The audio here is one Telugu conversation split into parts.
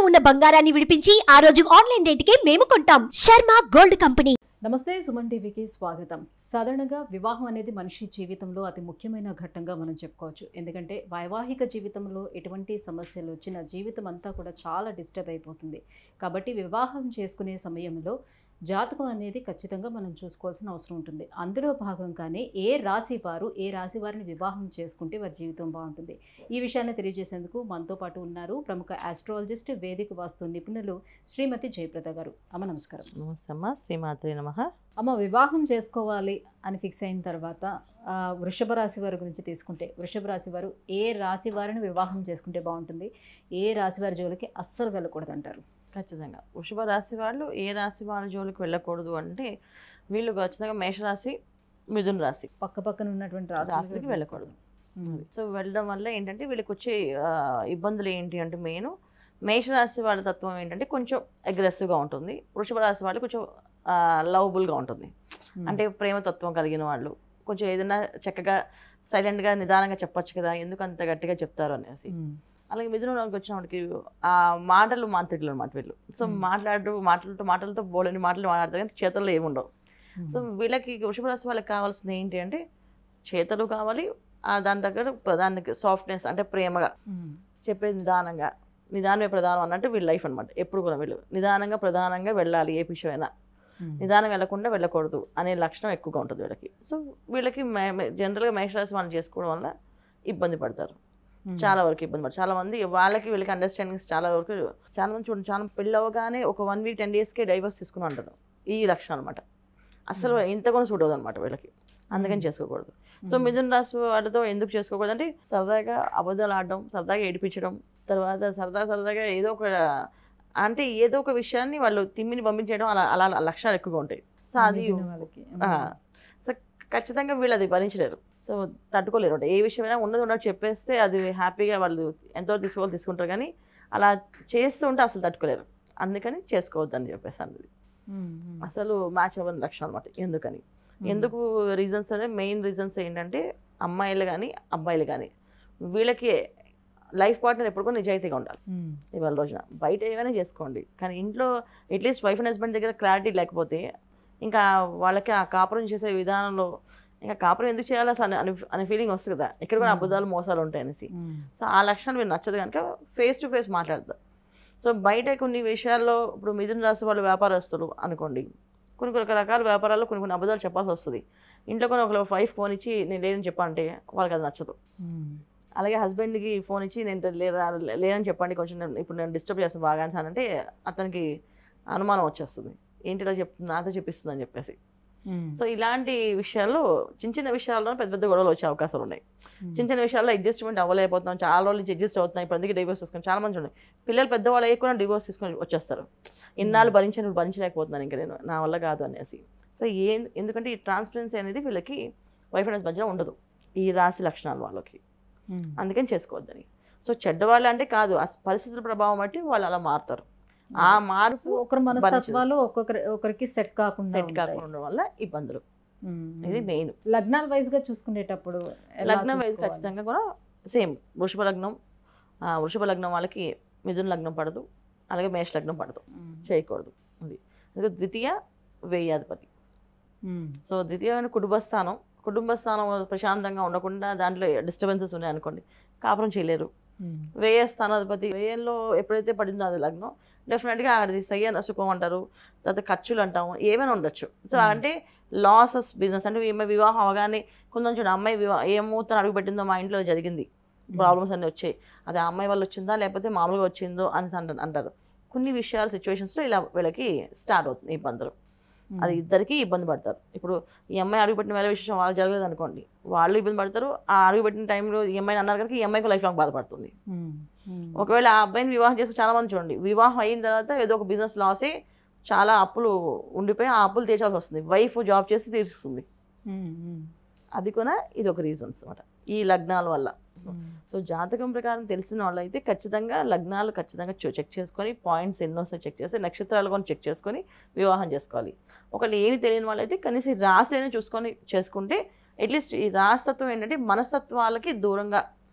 ఉన్న బంగారాన్ని విడిపించి ఆ రోజు ఆన్లైన్ రేటుకే మేము కొంటాం శర్మ గోల్డ్ కంపెనీ నమస్తే సుమన్ టీవీకి స్వాగతం సాధారణంగా వివాహం అనేది మనిషి జీవితంలో అతి ముఖ్యమైన ఘట్టంగా మనం చెప్పుకోవచ్చు ఎందుకంటే వైవాహిక జీవితంలో ఎటువంటి సమస్యలు వచ్చినా జీవితం అంతా కూడా చాలా డిస్టర్బ్ అయిపోతుంది కాబట్టి వివాహం చేసుకునే సమయంలో జాతకం అనేది ఖచ్చితంగా మనం చూసుకోవాల్సిన అవసరం ఉంటుంది అందులో భాగంగానే ఏ రాశి వారు ఏ రాశి వారిని వివాహం చేసుకుంటే వారి జీవితం బాగుంటుంది ఈ విషయాన్ని తెలియజేసేందుకు మనతో పాటు ఉన్నారు ప్రముఖ ఆస్ట్రాలజిస్ట్ వేదిక వాస్తు నిపుణులు శ్రీమతి జయప్రద గారు అమ్మ నమస్కారం నమస్తే అమ్మ శ్రీమాత్రి నమ అమ్మ వివాహం చేసుకోవాలి అని ఫిక్స్ అయిన తర్వాత ఆ, వృషభ రాశి వారి గురించి తీసుకుంటే వృషభ రాశి వారు ఏ రాశి వారిని వివాహం చేసుకుంటే బాగుంటుంది ఏ రాశి వారి జోలికి అస్సలు వెళ్ళకూడదు అంటారు ఖచ్చితంగా వృషభ రాశి వాళ్ళు ఏ రాశి వాళ్ళ జోలికి వెళ్ళకూడదు అంటే వీళ్ళు ఖచ్చితంగా మేషరాశి మిథున రాశి పక్క పక్కన ఉన్నటువంటి రాశులకి రాశులకి వెళ్ళకూడదు ఉమ్. సో వెళ్ళడం వల్ల ఏంటంటే వీళ్ళకి వచ్చే ఆ, ఇబ్బందులు ఏంటి అంటే మెయిన్ మేషరాశి వాళ్ళ తత్వం ఏంటంటే కొంచెం అగ్రెసివ్గా ఉంటుంది వృషభ రాశి వాళ్ళు కొంచెం లవబుల్గా ఉంటుంది ఉమ్. అంటే ప్రేమ తత్వం కలిగిన వాళ్ళు కొంచెం ఏదైనా చక్కగా సైలెంట్గా నిదానంగా చెప్పొచ్చు కదా ఎందుకు అంత గట్టిగా చెప్తారు అనేసి ఉమ్. అలాగే మిథునంలోకి వచ్చినప్పటికి ఆ మాటలు మాంత్రికులు అనమాట వీళ్ళు సో Hmm. మాట్లాడు మాటలతో మాటలతో బోలని మాటలు మాట్లాడతారు కానీ చేతల్లో ఏముండవు ఉమ్. సో వీళ్ళకి వృషభ రాశి వాళ్ళకి కావాల్సింది ఏంటి అంటే చేతలు కావాలి ఆ దాని దగ్గర దానికి సాఫ్ట్నెస్ అంటే ప్రేమగా ఉమ్. చెప్పే నిదానంగా నిదానమే ప్రధానం అన్నట్టు వీళ్ళ లైఫ్ అనమాట ఎప్పుడు కూడా వీళ్ళు నిదానంగా ప్రధానంగా వెళ్ళాలి ఏ విషయమైనా ఉమ్. నిదానం వెళ్ళకుండా వెళ్ళకూడదు అనే లక్షణం ఎక్కువగా ఉంటుంది వీళ్ళకి సో వీళ్ళకి జనరల్గా మేషరాశి వాళ్ళు చేసుకోవడం వల్ల ఇబ్బంది పడతారు ఉమ్. చాలా వరకు ఇబ్బంది పడతారు చాలా మంది వాళ్ళకి వీళ్ళకి అండర్స్టాండింగ్స్ చాలా వరకు చాలా మంది చూడండి చాలా పెళ్ళి అవ్వగానే ఒక వన్ వీక్ టెన్ డేస్కే డైవర్స్ తీసుకుని అంటారు ఈ లక్షణం అనమాట అసలు ఇంత కూడా సూట్ అవ్వదు అనమాట వీళ్ళకి అందుకని చేసుకోకూడదు సో ఉమ్. మిథున రాశి వాళ్ళతో ఎందుకు చేసుకోకూడదు అంటే సరదాగా అబద్ధాలు ఆడడం సరదాగా ఏడిపించడం తర్వాత సరదా సరదాగా ఏదో ఒక అంటే ఏదో ఒక విషయాన్ని వాళ్ళు తిమ్మిని పంపించేయడం అలా అలా లక్షణాలు ఎక్కువగా ఉంటాయి సో అది మిగిలిన వాళ్ళకి ఆ, సో ఖచ్చితంగా వీళ్ళు అది భరించలేరు సో తట్టుకోలేరు అంటే ఏ విషయమైనా ఉన్నది ఉన్నట్టు చెప్పేస్తే అది హ్యాపీగా వాళ్ళు ఎంతో తీసుకోవాలి తీసుకుంటారు కానీ అలా చేస్తూ ఉంటే అసలు తట్టుకోలేరు అందుకని చేసుకోవద్దని చెప్పేసి అన్నది ఉమ్. ఉమ్. అసలు మ్యాచ్ అవ్వని లక్షణం అనమాట ఎందుకని ఉమ్. ఎందుకు రీజన్స్ అంటే మెయిన్ రీజన్స్ ఏంటంటే అమ్మాయిలు కానీ అబ్బాయిలు కానీ వీళ్ళకి లైఫ్ పార్ట్నర్ ఎప్పుడు కూడా నిజాయితీగా ఉండాలి ఉమ్. ఇవాళ రోజున బయట ఏమైనా చేసుకోండి కానీ ఇంట్లో అట్లీస్ట్ వైఫ్ అండ్ హస్బెండ్ దగ్గర క్లారిటీ లేకపోతే ఇంకా వాళ్ళకి ఆ కాపురం చేసే విధానంలో ఇంకా కాపురం ఎందుకు చేయాలి అసలు అనే అనే ఫీలింగ్ వస్తుంది కదా ఇక్కడ కూడా Hmm. అబద్ధాలు మోసాలు ఉంటాయి అనేసి ఉమ్. సో ఆ లక్షణాలు మీరు నచ్చదు కనుక ఫేస్ టు ఫేస్ మాట్లాడతారు సో బయట కొన్ని విషయాల్లో ఇప్పుడు మిథున రాశి వాళ్ళు వ్యాపారస్తులు అనుకోండి కొన్ని కొన్ని రకాల వ్యాపారాల్లో కొన్ని కొన్ని అబద్ధాలు చెప్పాల్సి వస్తుంది ఇంట్లో కొన్ని ఒక ఫైవ్ ఫోన్ ఇచ్చి నేను లేదని చెప్పాలంటే వాళ్ళకి అది నచ్చదు ఉమ్. అలాగే హస్బెండ్కి ఫోన్ ఇచ్చి నేను లేరా లేదని చెప్పండి కొంచెం నేను ఇప్పుడు నేను డిస్టర్బ్ చేస్తాను బాగా అని అంటే అతనికి అనుమానం వచ్చేస్తుంది ఏంటి ఇలా చెప్తుంది నాతో చెప్పిస్తుంది అని చెప్పేసి ఉమ్. సో ఇలాంటి విషయాల్లో చిన్న చిన్న విషయాల్లో పెద్ద పెద్ద గొడవలు వచ్చే అవకాశాలు ఉన్నాయి ఉమ్. చిన్న చిన్న విషయాల్లో అడ్జస్ట్మెంట్ అవ్వలేకపోతున్నాం చాలా రోజుల నుంచి అడ్జస్ట్ అవుతున్నాయి ఇప్పుడు అందుకే డివోర్స్ తీసుకుని చాలా మంది ఉన్నాయి పిల్లలు పెద్దవాళ్ళు అయ్యి కూడా డివోర్స్ తీసుకొని వచ్చేస్తారు ఇన్నాళ్ళు భరించాను ఇప్పుడు భరించలేకపోతున్నాను ఇంకా నేను నా వల్ల కాదు అనేసి సో ఏ ఎందుకంటే ఈ ట్రాన్స్పరెన్సీ అనేది వీళ్ళకి వైఫ్ అండ్ మధ్యలో ఉండదు ఈ రాశి లక్షణాలు వాళ్ళకి ఉమ్. అందుకని చేసుకోవద్దని సో చెడ్డవాళ్ళు అంటే కాదు ఆ పరిస్థితుల ప్రభావం బట్టి వాళ్ళు అలా మారుతారు ఆ మార్పు ఒకరి మనస్తత్వాలు ఒక్కొక్కరి ఒకరికి సెట్ కాకుండా సెట్ ఉంటాయి. కాకుండా ఉండడం వల్ల ఇబ్బందులు ఉమ్. ఇది మెయిన్ లగ్నాల వైజ్ గా చూసుకునేటప్పుడు ఎలా లగ్నం వైజ్ చూసుకోవాలి? ఖచ్చితంగా కూడా సేమ్ వృషభ లగ్నం ఆ, వృషభ లగ్నం వాళ్ళకి మిథున లగ్నం పడదు అలాగే మేష లగ్నం పడదు ఉమ్. చేయకూడదు అది అందుకే ద్వితీయ వ్యయాధిపతి ఉమ్. సో ద్వితీయమైన కుటుంబ స్థానం కుటుంబ స్థానం ప్రశాంతంగా ఉండకుండా దాంట్లో డిస్టర్బెన్సెస్ ఉన్నాయి అనుకోండి కాపురం చేయలేరు ఉమ్. వ్యయ స్థానాధిపతి వ్యయంలో ఎప్పుడైతే పడిందో అది లగ్నం డెఫినెట్గా అది సయ్య సుఖం అంటారు తర్వాత ఖర్చులు అంటాము ఏమైనా ఉండొచ్చు సో Hmm. అంటే లాసెస్ బిజినెస్ అంటే ఈమె వివాహం అవగానే కొంచెం చూడు అమ్మాయి వివాహం ఏ ముహూర్తం అడుగు పెట్టిందో మా ఇంట్లో జరిగింది ప్రాబ్లమ్స్ అన్నీ వచ్చాయి అది ఆ అమ్మాయి వల్ల వచ్చిందా లేకపోతే మామూలుగా వచ్చిందో అని అంట- అంటారు కొన్ని విషయాలు సిచ్యువేషన్స్లో ఇలా వీళ్ళకి స్టార్ట్ అవుతుంది ఇబ్బందులు ఉమ్. అది ఇద్దరికి ఇబ్బంది పడతారు ఇప్పుడు ఈ అమ్మాయి అడుగుపెట్టిన వేళ విశేషం వాళ్ళు జరగలేదు అనుకోండి వాళ్ళు ఇబ్బంది పడతారు ఆ అడుగుపెట్టిన టైంలో ఈ అమ్మాయిని అన్నారు కనుక ఈ అమ్మాయికి లైఫ్ లాంగ్ బాధపడుతుంది ఉమ్. ఉమ్. ఒకవేళ ఆ అబ్బాయిని వివాహం చేసుకుని చాలా మంది చూడండి వివాహం అయిన తర్వాత ఏదో ఒక బిజినెస్ లాస్ అయ్యి చాలా అప్పులు ఉండిపోయి ఆ అప్పులు తీర్చాల్సి వస్తుంది వైఫ్ జాబ్ చేసి తీరుస్తుంది ఉమ్. ఉమ్. అది కూడా ఇది ఒక రీజన్స్ అనమాట ఈ లగ్నాల వల్ల ఉమ్. సో జాతకం ప్రకారం తెలిసిన వాళ్ళు అయితే ఖచ్చితంగా లగ్నాలు ఖచ్చితంగా చెక్ చేసుకొని పాయింట్స్ ఎన్నో చెక్ చేసి నక్షత్రాలు కూడా చెక్ చేసుకొని వివాహం చేసుకోవాలి ఒకళ్ళు ఏమి తెలియని వాళ్ళైతే కనీసం ఈ రాశిని చూసుకొని చేసుకుంటే అట్లీస్ట్ ఈ రాశితత్వం ఏంటంటే మనస్తత్వాలకి దూరంగా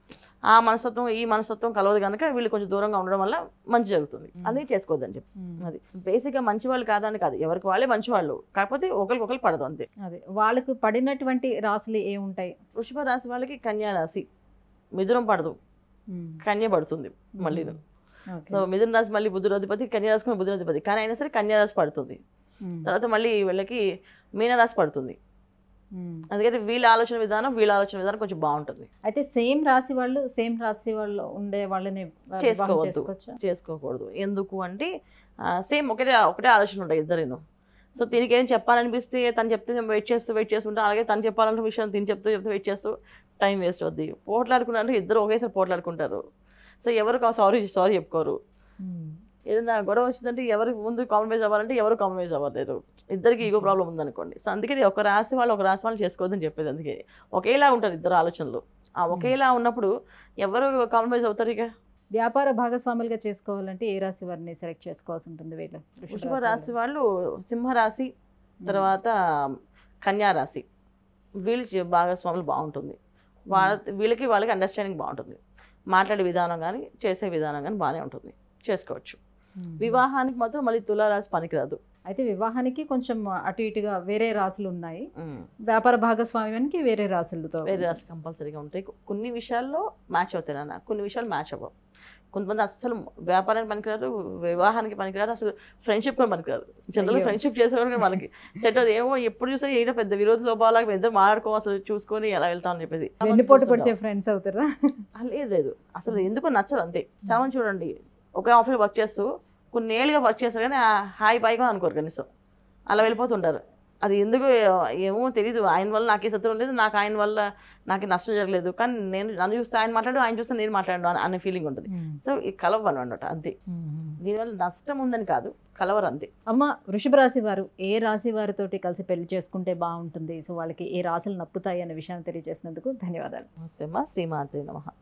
ఆ మనస్తత్వం ఈ మనస్తత్వం కలవదు కనుక వీళ్ళు కొంచెం దూరంగా ఉండడం వల్ల మంచి జరుగుతుంది అది చేసుకోవద్దని చెప్పి అది బేసిక్గా మంచి వాళ్ళు కాదని కాదు ఎవరికి వాళ్ళే మంచి వాళ్ళు కాకపోతే ఒకరికొకరు పడదు అంతే అదే వాళ్ళకు పడినటువంటి రాసులు ఏ ఉంటాయి వృషభ రాశి వాళ్ళకి కన్యా రాశి మిథునం పడదు కన్య పడుతుంది మళ్ళీ ఓకే. సో మిథున రాశి మళ్ళీ బుధుడు అధిపతి కన్యా రాశి కూడా బుధుడు అధిపతి కానీ అయినా సరే కన్యా రాశి పడుతుంది ఉమ్. తర్వాత మళ్ళీ వీళ్ళకి మీనరాశి పడుతుంది ఉమ్. అందుకని వీళ్ళ ఆలోచన విధానం వీళ్ళ ఆలోచన విధానం కొంచెం బాగుంటుంది అయితే సేమ్ రాశి వాళ్ళు సేమ్ రాశి వాళ్ళు ఉండే వాళ్ళని వివాహం చేసుకోవద్దు. చేసుకోవచ్చా చేసుకోకూడదు ఎందుకు అంటే సేమ్ ఒకటే ఒకటే ఆలోచన ఉంటాయి ఇద్దరేను సో దీనికి ఏం చెప్పాలనిపిస్తే తను చెప్తే వెయిట్ చేస్తూ వెయిట్ చేస్తుంటే అలాగే తను చెప్పాలన్న విషయం తిని చెప్తూ చెప్తూ వెయిట్ చేస్తూ టైం వేస్ట్ అవుద్ది పోట్లాడుకున్నారు ఇద్దరు ఒకేసారి పోట్లాడుకుంటారు సో ఎవరు సారీ సారీ చెప్పుకోరు ఉమ్. ఏదైనా గొడవ వచ్చిందంటే ఎవరు ముందు కాంప్రమైజ్ అవ్వాలంటే ఎవరు కాంప్రమైజ్ అవ్వలేరు ఇద్దరికి ఈగో ప్రాబ్లం ఉందనుకోండి సో అందుకే ఇది ఒక రాశి వాళ్ళు ఒక రాశి వాళ్ళు చేసుకోవద్దని చెప్పేది అందుకే ఒకేలా ఉంటారు ఇద్దరు ఆలోచనలు ఆ ఒకేలా ఉన్నప్పుడు ఎవరు కాంప్రమైజ్ అవుతారు ఇక వ్యాపార భాగస్వాములుగా చేసుకోవాలంటే ఏ రాశి వారిని సెలెక్ట్ చేసుకోవాల్సి ఉంటుంది వీళ్ళు వృషభ రాశి వాళ్ళు సింహరాశి తర్వాత కన్యా రాశి వీళ్ళు చే- భాగస్వాములు బాగుంటుంది వాళ్ళ వీళ్ళకి వాళ్ళకి అండర్స్టాండింగ్ బాగుంటుంది మాట్లాడే విధానం కానీ చేసే విధానం కానీ బాగానే ఉంటుంది చేసుకోవచ్చు ఉమ్. వివాహానికి మాత్రం మళ్ళీ తులారాశి పనికిరాదు అయితే వివాహానికి కొంచెం అటు ఇటుగా వేరే రాసులు ఉన్నాయి వ్యాపార భాగస్వామ్యానికి వేరే రాసులతో వేరే రాశి కంపల్సరీగా ఉంటాయి కొ- కొన్ని విషయాల్లో మ్యాచ్ అవుతాయి నాన్న కొన్ని విషయాలు మ్యాచ్ అవ్వవు కొంతమంది అస్సలు వ్యాపారానికి పనికిరారు వివాహానికి పనికిరారు అసలు ఫ్రెండ్షిప్ కూడా పనికిరారు జనరల్ అయ్యో. ఫ్రెండ్షిప్ చేసేవారు మనకి సెట్ అవుతుంది ఏమో ఎప్పుడు చూస్తే ఏదో పెద్ద విరోధ స్వభావాలకు మేము ఇద్దరు మాట్లాడుకో అసలు చూసుకొని ఎలా వెళ్తాం అని చెప్పేసి వెన్నుపోటు పడిచే ఫ్రెండ్స్ అవుతారా ఆ, లేదు లేదు అసలు ఎందుకో నచ్చదు అంతే చాలా మంది చూడండి ఒకే ఆఫీస్ వర్క్ చేస్తూ కొన్ని ఏళ్ళుగా వర్క్ చేస్తారు కానీ ఆ హాయ్ పైగా అనుకోరు కనీసం అలా వెళ్ళిపోతుంటారు అది ఎందుకు ఏమో తెలియదు ఆయన వల్ల నాకే శత్రువు లేదు నాకు ఆయన వల్ల నాకు నష్టం జరగలేదు కానీ నేను నన్ను చూస్తే ఆయన మాట్లాడు ఆయన చూస్తే నేను మాట్లాడు అనే- అనే ఫీలింగ్ ఉంటుంది సో ఈ కలవ అనమాట అంతే దీనివల్ల నష్టం ఉందని కాదు కలవరు అంతే అమ్మ వృషభ రాశి వారు ఏ రాశి వారితోటి కలిసి పెళ్లి చేసుకుంటే బాగుంటుంది సో వాళ్ళకి ఏ రాశులు నప్పుతాయి అనే విషయాన్ని తెలియజేసినందుకు ధన్యవాదాలు నమస్తే అమ్మా శ్రీమాత్రి నమ